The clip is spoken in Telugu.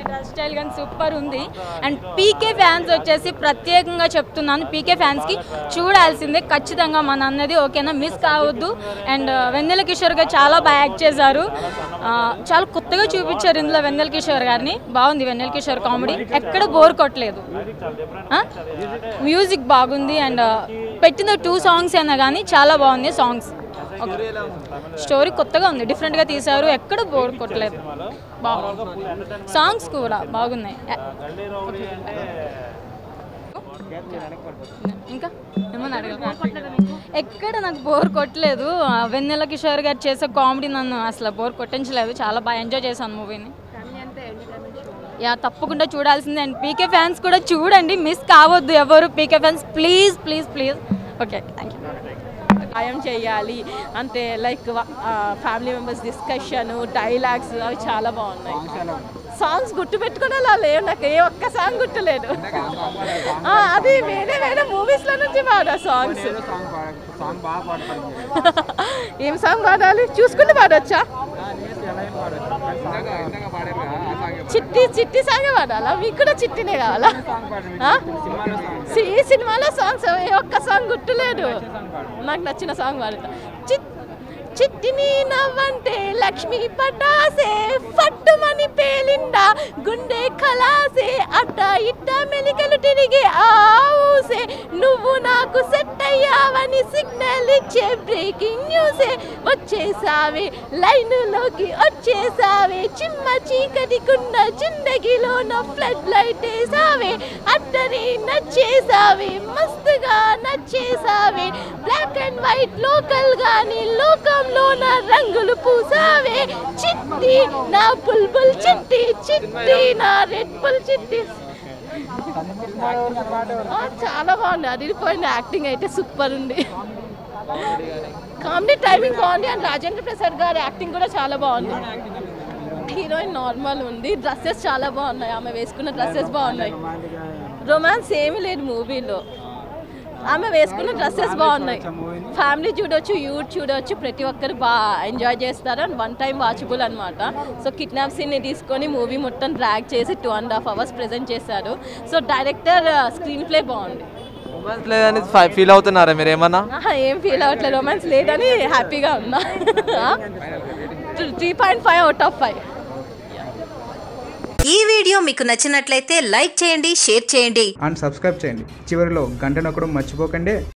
డ్రెస్ స్టైల్ కానీ సూపర్ ఉంది అండ్ పీకే ఫ్యాన్స్ వచ్చేసి ప్రత్యేకంగా చెప్తున్నాను పీకే ఫ్యాన్స్కి చూడాల్సిందే ఖచ్చితంగా మన అన్నది ఓకేనా మిస్ కావద్దు అండ్ వెన్నెల కిషోర్ గారు చాలా బాగా యాక్ట్ చేశారు ఆ, చాలా కొత్తగా చూపించారు ఇందులో వెన్నెల కిషోర్ గారిని బాగుంది వెన్నెల కిషోర్ కామెడీ ఎక్కడ బోర్ కొట్టలేదు ఆ? మ్యూజిక్ బాగుంది అండ్ పెట్టిన టూ సాంగ్స్ అయినా కానీ చాలా బాగుంది సాంగ్స్ ఓకే స్టోరీ కొత్తగా ఉంది డిఫరెంట్గా తీశారు ఎక్కడ బోర్ కొట్టలేదు బాగుంది సాంగ్స్ కూడా బాగున్నాయి ఇంకా ఏమన్నా అడగ ఎక్కడ నాకు బోర్ కొట్టలేదు ఆ, వెన్నెల కిషోర్ గారు చేసే కామెడీ నన్ను అసలు బోర్ కొట్టించలేదు చాలా బాగా ఎంజాయ్ చేశాను మూవీని యా తప్పకుండా చూడాల్సిందే అండ్ పీకే ఫ్యాన్స్ కూడా చూడండి మిస్ కావద్దు ఎవరు PK fans please please please okay thank you సాయం చేయాలి అంటే like family members discussion dialogues అవి చాలా బాగున్నాయి సాంగ్స్ గుర్తు పెట్టుకునేలా లేవు నాకు ఏ ఒక్క సాంగ్ గుర్తులేదు ఆ, అది వేరే వేరే మూవీస్లో నుంచి పాడా సాంగ్స్ సాంగ్ బాగా పాడతాను ఏం సాంగ్ పాడాలి చూసుకుని పాడొచ్చా ఇందాక ఇందాక పాడారు కదా ఆ సాంగ్ చిట్టి చిట్టి సాంగ్ పాడాలా మీకు కూడా చిట్టినే కావాలా ఆ? సి- ఈ సినిమాలో సాంగ్స్ ఏ ఒక్క సాంగ్ గుర్తులేదు నాకు నచ్చిన సాంగ్ పాడతా చిట్ చిట్టిని నవ్వంటే లక్ష్మి పటాసే ఫట్టుమని పేలిండా గుండె కలాసే అట్ట ఇట్ట మెలికలు తిరిగి ఆవుసే నువ్వు నాకు సెట్ అయ్యావని సిగ్నల్ ఇచ్చే బ్రేకింగ్ న్యూసే వచ్చేసావే లైన్లోకి వచ్చేసావే చిమ్మ చీకటికున్న జిందగీలోన ఫ్లడ్ లైట్ వేసావే అట్టని నచ్చేసావే మస్తుగా నచ్చేసావే బ్లాక్ అండ్ వైట్ లోకల్ గాని లోకంలోన రంగులు పూసావే చిట్టి నా బుల్బుల్ చిట్టి చిట్టి నా రెడ్ బుల్ చిట్టి ఆ, చాలా బాగుంది అదిరిపోయింది యాక్టింగ్ అయితే సూపర్ ఉంది కామెడీ టైమింగ్ బాగుంది అండ్ రాజేంద్ర ప్రసాద్ గారి యాక్టింగ్ కూడా చాలా బాగుంది హీరోయిన్ నార్మల్ ఉంది డ్రెస్సెస్ చాలా బాగున్నాయి ఆమె వేసుకున్న డ్రెస్సెస్ బాగున్నాయి రొమాన్స్ ఏమీ లేదు మూవీలో ఆమె వేసుకున్న డ్రెస్సెస్ బాగున్నాయి ఫ్యామిలీ చూడొచ్చు యూత్ చూడొచ్చు ప్రతి ఒక్కరు బాగా ఎంజాయ్ చేస్తారు అండ్ వన్ టైం వాచబుల్ అనమాట సో కిడ్నాప్ సీన్ని తీసుకొని మూవీ మొత్తం డ్రాగ్ చేసి two and half hours present చేశారు సో డైరెక్టర్ స్క్రీన్ ప్లే బాగుంది రొమాన్స్ లేదని ఫీల్ అవుతున్నారా మీరు ఏమన్నా ఆహా, ఏం ఫీల్ అవ్వట్లేదు రొమాన్స్ లేదని హ్యాపీగా ఉన్నా three point five out of five ఈ వీడియో మీకు నచ్చినట్లయితే లైక్ చేయండి షేర్ చేయండి అండ్ సబ్స్క్రైబ్ చేయండి చివరిలో గంట నొక్కడం మర్చిపోకండి